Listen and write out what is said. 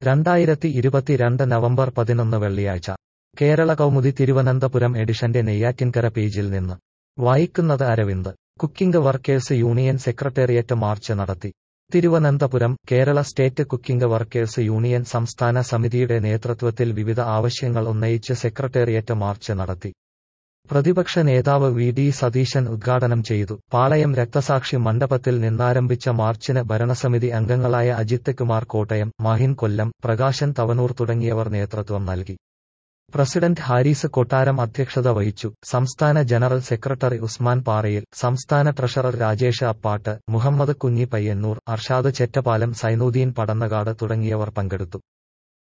രണ്ടായിരത്തി ഇരുപത്തിരണ്ട് നവംബർ പതിനൊന്ന് വെള്ളിയാഴ്ച കേരള കൗമുദി തിരുവനന്തപുരം എഡിഷന്റെ നെയ്യാറ്റിൻകര പേജിൽ നിന്ന് വായിക്കുന്നത് Aravind cooking workers union secretariat march നടത്തി Thiruvananthapuram Kerala state cooking workers union സംസ്ഥാന സമിതിയുടെ നേതൃത്വത്തിൽ വിവിധ ആവശ്യങ്ങൾ ഉന്നയിച്ച് സെക്രട്ടേറിയറ്റ് മാർച്ച് നടത്തി പ്രതിപക്ഷ നേതാവ് വി ഡി സതീശൻ ഉദ്ഘാടനം ചെയ്തു പാളയം രക്തസാക്ഷി മണ്ഡപത്തിൽ നിന്നാരംഭിച്ച മാർച്ചിന് ഭരണസമിതി അംഗങ്ങളായ അജിത്ത് കുമാർ കോട്ടയം മാഹിൻ കൊല്ലം പ്രകാശൻ തവനൂർ തുടങ്ങിയവർ നേതൃത്വം നൽകി പ്രസിഡന്റ് ഹാരിസ് കൊട്ടാരം അധ്യക്ഷത വഹിച്ചു സംസ്ഥാന ജനറൽ സെക്രട്ടറി ഉസ്മാൻ പാറയിൽ സംസ്ഥാന ട്രഷറർ രാജേഷ് അപ്പാട്ട് മുഹമ്മദ് കുഞ്ഞി പയ്യന്നൂർ അർഷാദ് ചെറ്റപാലം സൈനുദ്ദീൻ പടന്നകാട് തുടങ്ങിയവർ പങ്കെടുത്തു